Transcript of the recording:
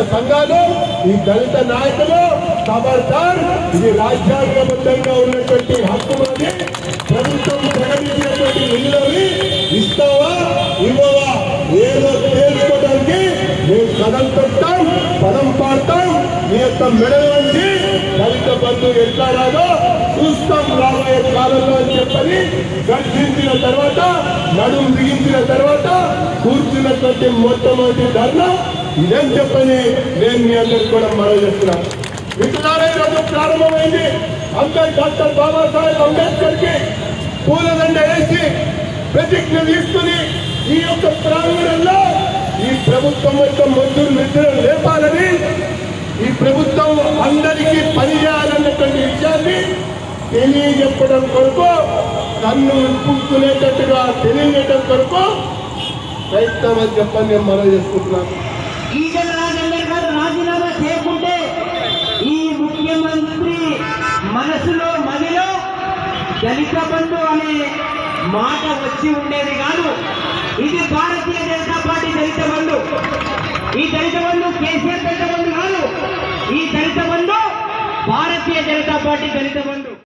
సంఘాలు ఈ దళిత నాయకులు ఖబర్దార్ ఇది రాజ్యాంగబద్ధంగా ఉన్నటువంటి హక్కు అది ప్రభుత్వం ప్రకటించినటువంటి నిధులని ఇస్తావా ఇవ్వవా ఏదో తెలుసుకోవడానికి మేము కథం తొట్టాం పదం పాడతాం మీ యొక్క మెడలు వంచి దళిత బంధు ఎట్లా రాదో చూస్తాం రాబోయే కాలంలో అని చెప్పని గర్జించిన తర్వాత నడుము బిగించిన తర్వాత కూర్చున్నటువంటి మొట్టమొదటి ధర్నా ఇదని చెప్పని నేను మీ అందరికి కూడా మనవి చేస్తున్నాను మిత్రులారా ఈరోజు ప్రారంభమైంది అంబేద్ డాక్టర్ బాబాసాహెబ్ అంబేద్కర్ కి పూలదండ వేసి ప్రతిజ్ఞ తీసుకుని ఈ యొక్క ప్రాంగణంలో ఈ ప్రభుత్వం యొక్క మంజూరు నిద్రను లేపాలని ఈ ప్రభుత్వం అందరికీ పనిచేయాలన్నటువంటి విషయాన్ని తెలియజెప్పడం కొరకు కన్ను విప్పుకునేటట్టుగా తెలియజేయడం కొరకు ప్రయత్నం అని చెప్పని నేను మనం చేసుకుంటున్నాను ఈటల రాజేందర్ గారు రాజీనామా చేయకుంటే ఈ ముఖ్యమంత్రి మనసులో మదిలో దళిత బంధు అనే మాట వచ్చి ఉండేది కాదు ఇది భారతీయ జనతా పార్టీ దళిత బంధు ఈ దళిత బంధు కేసీఆర్ దళిత బంధు కాదు ఈ దళిత బంధు భారతీయ జనతా పార్టీ దళిత బంధు